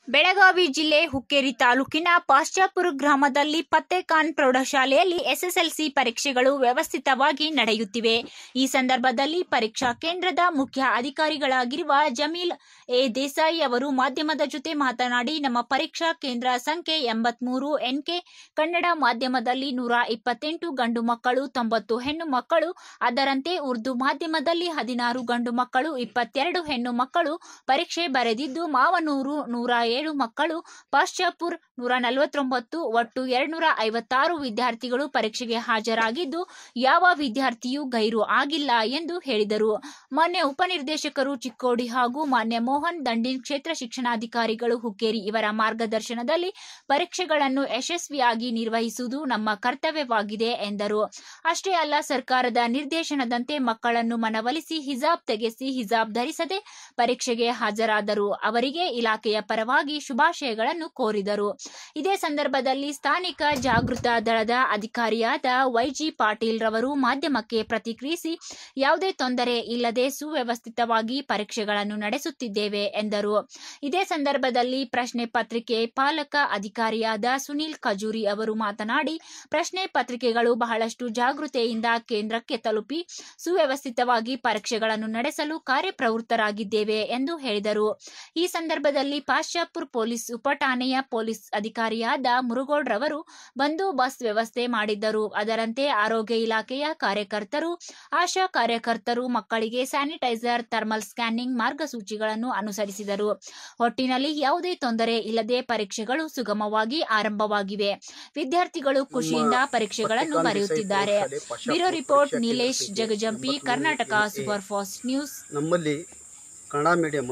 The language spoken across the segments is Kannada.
ಬೆಳಗಾವಿ ಜಿಲ್ಲೆ ಹುಕ್ಕೇರಿ ತಾಲೂಕಿನ ಪಾಶ್ಚಾಪುರ ಗ್ರಾಮದಲ್ಲಿ ಫತ್ತೇಖಾನ್ ಪ್ರೌಢಶಾಲೆಯಲ್ಲಿ ಎಸ್ಎಸ್ಎಲ್ಸಿ ಪರೀಕ್ಷೆಗಳು ವ್ಯವಸ್ಥಿತವಾಗಿ ನಡೆಯುತ್ತಿವೆ ಈ ಸಂದರ್ಭದಲ್ಲಿ ಪರೀಕ್ಷಾ ಕೇಂದ್ರದ ಮುಖ್ಯ ಅಧಿಕಾರಿಗಳಾಗಿರುವ ಜಮೀಲ್ ಎ ದೇಸಾಯಿ ಅವರು ಮಾಧ್ಯಮದ ಜೊತೆ ಮಾತನಾಡಿ ನಮ್ಮ ಪರೀಕ್ಷಾ ಕೇಂದ್ರ ಸಂಖ್ಯೆ ಎಂಬತ್ಮೂರು ಎನ್ಕೆ ಕನ್ನಡ ಮಾಧ್ಯಮದಲ್ಲಿ ನೂರ ಇಪ್ಪತ್ತೆಂಟು ಗಂಡು ಮಕ್ಕಳು ತೊಂಬತ್ತು ಹೆಣ್ಣು ಮಕ್ಕಳು ಅದರಂತೆ ಉರ್ದು ಮಾಧ್ಯಮದಲ್ಲಿ ಹದಿನಾರು ಗಂಡು ಮಕ್ಕಳು ಇಪ್ಪತ್ತೆರಡು ಹೆಣ್ಣು ಮಕ್ಕಳು ಪರೀಕ್ಷೆ ಬರೆದಿದ್ದು ಮಾವನೂರು ನೂರ ಏಳು ಮಕ್ಕಳು ಪಾಶ್ಚಾಪುರ್ ನೂರ ನಲವತ್ತೊಂಬತ್ತು ಒಟ್ಟು ಎರಡ್ನೂರ ಐವತ್ತಾರು ವಿದ್ಯಾರ್ಥಿಗಳು ಪರೀಕ್ಷೆಗೆ ಹಾಜರಾಗಿದ್ದು ಯಾವ ವಿದ್ಯಾರ್ಥಿಯೂ ಗೈರು ಆಗಿಲ್ಲ ಎಂದು ಹೇಳಿದರು ಮಾನ್ಯ ಉಪನಿರ್ದೇಶಕರು ಚಿಕ್ಕೋಡಿ ಹಾಗೂ ಮಾನ್ಯ ಮೋಹನ್ ದಂಡಿನ್ ಕ್ಷೇತ್ರ ಶಿಕ್ಷಣಾಧಿಕಾರಿಗಳು ಹುಕ್ಕೇರಿ ಇವರ ಮಾರ್ಗದರ್ಶನದಲ್ಲಿ ಪರೀಕ್ಷೆಗಳನ್ನು ಯಶಸ್ವಿಯಾಗಿ ನಿರ್ವಹಿಸುವುದು ನಮ್ಮ ಕರ್ತವ್ಯವಾಗಿದೆ ಎಂದರು ಅಷ್ಟೇ ಅಲ್ಲ ಸರ್ಕಾರದ ನಿರ್ದೇಶನದಂತೆ ಮಕ್ಕಳನ್ನು ಮನವೊಲಿಸಿ ಹಿಜಾಬ್ ತೆಗೆಸಿ ಹಿಜಾಬ್ ಧರಿಸದೆ ಪರೀಕ್ಷೆಗೆ ಹಾಜರಾದರು ಅವರಿಗೆ ಇಲಾಖೆಯ ಪರವಾಗಿ ಶುಭಾಶಯಗಳನ್ನು ಕೋರಿದರು ಇದೇ ಸಂದರ್ಭದಲ್ಲಿ ಸ್ಥಾನಿಕ ಜಾಗೃತ ದಳದ ಅಧಿಕಾರಿಯಾದ ವೈಜಿ ಪಾಟೀಲ್ ರವರು ಮಾಧ್ಯಮಕ್ಕೆ ಪ್ರತಿಕ್ರಿಯಿಸಿ ಯಾವುದೇ ತೊಂದರೆ ಇಲ್ಲದೆ ಸುವ್ಯವಸ್ಥಿತವಾಗಿ ಪರೀಕ್ಷೆಗಳನ್ನು ನಡೆಸುತ್ತಿದ್ದೇವೆ ಎಂದರು ಇದೇ ಸಂದರ್ಭದಲ್ಲಿ ಪ್ರಶ್ನೆ ಪತ್ರಿಕೆ ಪಾಲಕ ಅಧಿಕಾರಿಯಾದ ಸುನೀಲ್ ಖಜೂರಿ ಅವರು ಮಾತನಾಡಿ ಪ್ರಶ್ನೆ ಪತ್ರಿಕೆಗಳು ಬಹಳಷ್ಟು ಜಾಗೃತೆಯಿಂದ ಕೇಂದ್ರಕ್ಕೆ ತಲುಪಿ ಸುವ್ಯವಸ್ಥಿತವಾಗಿ ಪರೀಕ್ಷೆಗಳನ್ನು ನಡೆಸಲು ಕಾರ್ಯಪ್ರವೃತ್ತರಾಗಿದ್ದೇವೆ ಎಂದು ಹೇಳಿದರು ಈ ಸಂದರ್ಭದಲ್ಲಿ ಪಾಶ್ಚಾಪುರ್ ಪೊಲೀಸ್ ಉಪಠಾಣೆಯ ಪೊಲೀಸ್ ಅಧಿಕಾರಿಯಾದ ಮುರುಗೋಡ್ ರವರು ಬಂದೋಬಸ್ತ್ ವ್ಯವಸ್ಥೆ ಮಾಡಿದ್ದರು ಅದರಂತೆ ಆರೋಗ್ಯ ಇಲಾಖೆಯ ಕಾರ್ಯಕರ್ತರು ಆಶಾ ಕಾರ್ಯಕರ್ತರು ಮಕ್ಕಳಿಗೆ ಸ್ಯಾನಿಟೈಸರ್ ಥರ್ಮಲ್ ಸ್ಕ್ಯಾನಿಂಗ್ ಮಾರ್ಗಸೂಚಿಗಳನ್ನು ಅನುಸರಿಸಿದರು ಒಟ್ಟಿನಲ್ಲಿ ಯಾವುದೇ ತೊಂದರೆ ಇಲ್ಲದೆ ಪರೀಕ್ಷೆಗಳು ಸುಗಮವಾಗಿ ಆರಂಭವಾಗಿವೆ ವಿದ್ಯಾರ್ಥಿಗಳು ಖುಷಿಯಿಂದ ಪರೀಕ್ಷೆಗಳನ್ನು ಬರೆಯುತ್ತಿದ್ದಾರೆ bureau report Nilesh Jagajampi Karnataka super fast news ನಮ್ಮಲ್ಲಿ ಕನ್ನಡ ಮೀಡಿಯಮ್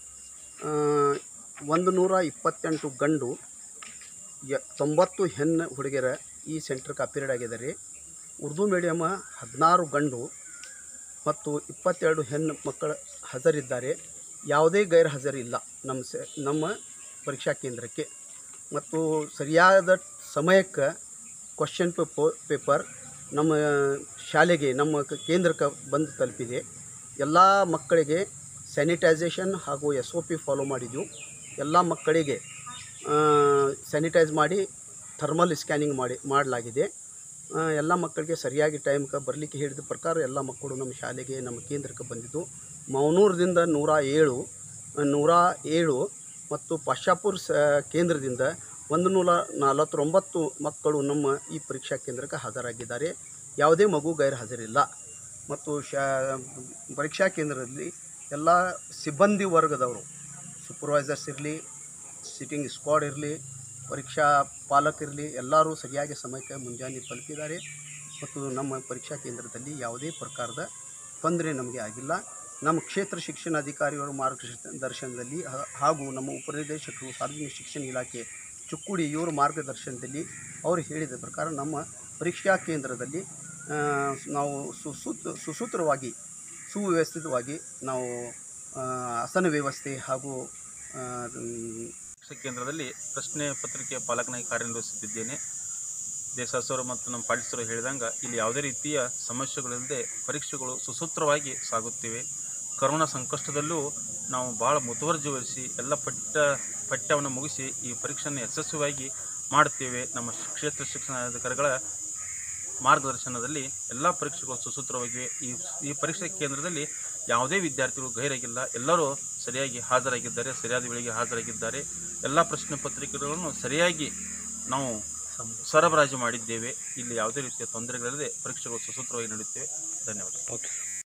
ಒಂದು ನೂರ ಇಪ್ಪತ್ತೆಂಟು ಗಂಡು ಯ ತೊಂಬತ್ತು ಹೆಣ್ಣು ಹುಡುಗಿಯರ ಈ ಸೆಂಟ್ರ್ಗೆ ಅಪಿರಿಯಡ್ ಆಗಿದೆ ರೀ ಉರ್ದು ಮೀಡಿಯಮ ಹದಿನಾರು ಗಂಡು ಮತ್ತು ಇಪ್ಪತ್ತೆರಡು ಹೆಣ್ಣು ಮಕ್ಕಳು ಹಾಜರಿದ್ದಾರೆ ಯಾವುದೇ ಗೈರು ಹಾಜರಿಲ್ಲ ನಮ್ಮ ಸೆ ನಮ್ಮ ಪರೀಕ್ಷಾ ಕೇಂದ್ರಕ್ಕೆ ಮತ್ತು ಸರಿಯಾದ ಸಮಯಕ್ಕೆ ಕ್ವಶನ್ ಪೇಪರ್ ಪೇಪರ್ ನಮ್ಮ ಶಾಲೆಗೆ ನಮ್ಮ ಕ- ಕೇಂದ್ರಕ್ಕೆ ಬಂದು ತಲುಪಿದೆ ಎಲ್ಲ ಮಕ್ಕಳಿಗೆ ಸ್ಯಾನಿಟೈಸೇಷನ್ ಹಾಗೂ ಎಸ್ ಒ ಪಿ ಫಾಲೋ ಮಾಡಿದ್ವು ಎಲ್ಲ ಮಕ್ಕಳಿಗೆ ಸ್ಯಾನಿಟೈಸ್ ಮಾಡಿ ಥರ್ಮಲ್ ಸ್ಕ್ಯಾನಿಂಗ್ ಮಾಡಿ ಮಾಡಲಾಗಿದೆ ಆ, ಎಲ್ಲ ಮಕ್ಕಳಿಗೆ ಸರಿಯಾಗಿ ಟೈಮ್ಗೆ ಬರಲಿಕ್ಕೆ ಹೇಳಿದ ಪ್ರಕಾರ ಎಲ್ಲ ಮಕ್ಕಳು ನಮ್ಮ ಶಾಲೆಗೆ ನಮ್ಮ ಕೇಂದ್ರಕ್ಕೆ ಬಂದಿದ್ದು ಮೌನೂರದಿಂದ ನೂರ ಏಳು ನೂರ ಏಳು ಮತ್ತು ಪಾಶಾಪುರ್ ಸ ಕೇಂದ್ರದಿಂದ ಒಂದು ನೂರ ನಲವತ್ತೊಂಬತ್ತು ಮಕ್ಕಳು ನಮ್ಮ ಈ ಪರೀಕ್ಷಾ ಕೇಂದ್ರಕ್ಕೆ ಹಾಜರಾಗಿದ್ದಾರೆ ಯಾವುದೇ ಮಗು ಗೈರು ಹಾಜರಿಲ್ಲ ಮತ್ತು ಶಾ ಪರೀಕ್ಷಾ ಕೇಂದ್ರದಲ್ಲಿ ಎಲ್ಲ ಸಿಬ್ಬಂದಿ ವರ್ಗದವರು ಸೂಪರ್ವೈಸರ್ಸ್ ಇರಲಿ ಸಿಟ್ಟಿಂಗ್ ಸ್ಕ್ವಾಡ್ ಇರಲಿ ಪರೀಕ್ಷಾ ಪಾಲಕರಿರಲಿ ಎಲ್ಲರೂ ಸರಿಯಾಗಿ ಸಮಯಕ್ಕೆ ಮುಂಜಾನೆ ತಲುಪಿದ್ದಾರೆ ಮತ್ತು ನಮ್ಮ ಪರೀಕ್ಷಾ ಕೇಂದ್ರದಲ್ಲಿ ಯಾವುದೇ ಪ್ರಕಾರದ ತೊಂದರೆ ನಮಗೆ ಆಗಿಲ್ಲ ನಮ್ಮ ಕ್ಷೇತ್ರ ಶಿಕ್ಷಣಾಧಿಕಾರಿಗಳ ಮಾರ್ಗದರ್ಶನದಲ್ಲಿ ಹ- ಹಾಗೂ ನಮ್ಮ ಉಪನಿರ್ದೇಶಕರು ಸಾರ್ವಜನಿಕ ಶಿಕ್ಷಣ ಇಲಾಖೆ ಚುಕ್ಕುಡಿ ಇವರ ಮಾರ್ಗದರ್ಶನದಲ್ಲಿ ಅವರು ಹೇಳಿದ ಪ್ರಕಾರ ನಮ್ಮ ಪರೀಕ್ಷಾ ಕೇಂದ್ರದಲ್ಲಿ ಆ, ನಾವು ಸುಸೂತ್ ಸುಸೂತ್ರವಾಗಿ ಸುವ್ಯವಸ್ಥಿತವಾಗಿ ನಾವು ಆ, ಆಸನ ವ್ಯವಸ್ಥೆ ಹಾಗೂ ಆ, ಮ್, ಪರೀಕ್ಷಾ ಕೇಂದ್ರದಲ್ಲಿ ಪ್ರಶ್ನೆ ಪತ್ರಿಕೆ ಪಾಲಕನಾಗಿ ಕಾರ್ಯನಿರ್ವಹಿಸುತ್ತಿದ್ದೇನೆ ದೇಸಾಸರು ಮತ್ತು ನಮ್ಮ ಪಾಲಿಸರು ಹೇಳಿದಂಗೆ ಇಲ್ಲಿ ಯಾವುದೇ ರೀತಿಯ ಸಮಸ್ಯೆಗಳಿಲ್ಲದೆ ಪರೀಕ್ಷೆಗಳು ಸುಸೂತ್ರವಾಗಿ ಸಾಗುತ್ತಿವೆ ಕರೋನಾ ಸಂಕಷ್ಟದಲ್ಲೂ ನಾವು ಭಾಳ ಮುತುವರ್ಜಿ ವಹಿಸಿ ಎಲ್ಲ ಪಠ್ಯ ಪಠ್ಯವನ್ನು ಮುಗಿಸಿ ಈ ಪರೀಕ್ಷೆಯನ್ನು ಯಶಸ್ವಿಯಾಗಿ ಮಾಡುತ್ತೇವೆ ನಮ್ಮ ಕ್ಷೇತ್ರ ಶಿಕ್ಷಣಾಧಿಕಾರಿಗಳ ಮಾರ್ಗದರ್ಶನದಲ್ಲಿ ಎಲ್ಲ ಪರೀಕ್ಷೆಗಳು ಸುಸೂತ್ರವಾಗಿವೆ ಈ ಈ ಪರೀಕ್ಷಾ ಕೇಂದ್ರದಲ್ಲಿ ಯಾವುದೇ ವಿದ್ಯಾರ್ಥಿಗಳು ಗೈರಾಗಿಲ್ಲ ಎಲ್ಲರೂ ಸರಿಯಾಗಿ ಹಾಜರಾಗಿದ್ದಾರೆ ಸರಿಯಾದ ವೇಳೆಗೆ ಹಾಜರಾಗಿದ್ದಾರೆ ಎಲ್ಲ ಪ್ರಶ್ನೆ ಪತ್ರಿಕೆಗಳನ್ನು ಸರಿಯಾಗಿ ನಾವು ಸರಬರಾಜು ಮಾಡಿದ್ದೇವೆ ಇಲ್ಲಿ ಯಾವುದೇ ರೀತಿಯ ತೊಂದರೆಗಳಿಲ್ಲದೆ ಪರೀಕ್ಷೆಗಳು ಸುಸೂತ್ರವಾಗಿ ನಡೆಯುತ್ತೇವೆ ಧನ್ಯವಾದ ಓಕೆ